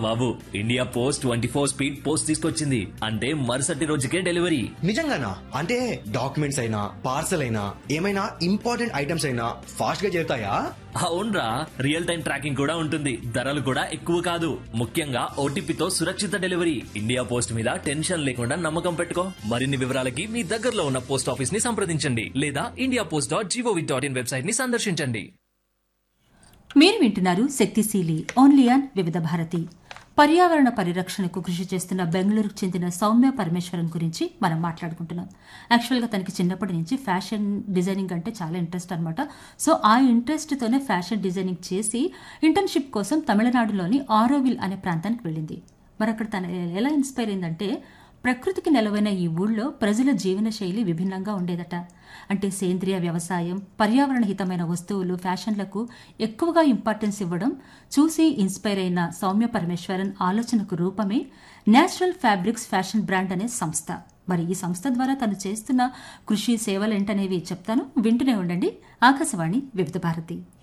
బాబు India post twenty four speed post తీసుకొచ్చింది అంటే మరుసటి రోజుకే డెలివరీ నిజంగానా అంటే డాక్యుమెంట్స్ అయినా పార్సల్ అయినా ఏమైనా ఇంపార్టెంట్ ఐటమ్స్ అయినా ఫాస్ట్ గా చేరుతాయా అవునరా రియల్ టైం ట్రాకింగ్ కూడా ఉంటుంది ధరలు కూడా ఎక్కువ కాదు ముఖ్యంగా ఓటీపీతో సురక్షిత డెలివరీ ఇండియా పోస్ట్ మీద టెన్షన్ లేకుండా నమ్మకం పెట్టుకో మరిన్ని వివరాలకి మీ దగ్గరలో ఉన్న పోస్ట్ ఆఫీస్ ని సంప్రదించండి లేదా India post dot G O V dot in website ని సందర్శించండి మీరు వింటున్నారు శక్తిశీలి ఓన్లీ ఆన్ వివిధ భారతి పర్యావరణ పరిరక్షణకు కృషి చేస్తున్న బెంగళూరుకు చెందిన సౌమ్య పరమేశ్వరన్ గురించి మనం మాట్లాడుకుంటున్నాం యాక్చువల్గా తనకి చిన్నప్పటి నుంచి ఫ్యాషన్ డిజైనింగ్ అంటే చాలా ఇంట్రెస్ట్ అనమాట సో ఆ ఇంట్రెస్ట్తోనే ఫ్యాషన్ డిజైనింగ్ చేసి ఇంటర్న్షిప్ కోసం తమిళనాడులోని ఆరోవిల్ అనే ప్రాంతానికి వెళ్ళింది మరి అక్కడ తన ఎలా ఇన్స్పైర్ అయిందంటే ప్రకృతికి నెలవైన ఈ ఊళ్ళో ప్రజల జీవన శైలి విభిన్నంగా ఉండేదట అంటే సేంద్రియ వ్యవసాయం పర్యావరణ హితమైన వస్తువులు ఫ్యాషన్లకు ఎక్కువగా ఇంపార్టెన్స్ ఇవ్వడం చూసి ఇన్స్పైర్ అయిన సౌమ్య పరమేశ్వరన్ ఆలోచనకు రూపమే నేచురల్ ఫ్యాబ్రిక్స్ ఫ్యాషన్ బ్రాండ్ అనే సంస్థ మరి ఈ సంస్థ ద్వారా తను చేస్తున్న కృషి సేవలేంటనేవి చెప్తాను వింటూనే ఉండండి ఆకాశవాణి వివిధ భారతి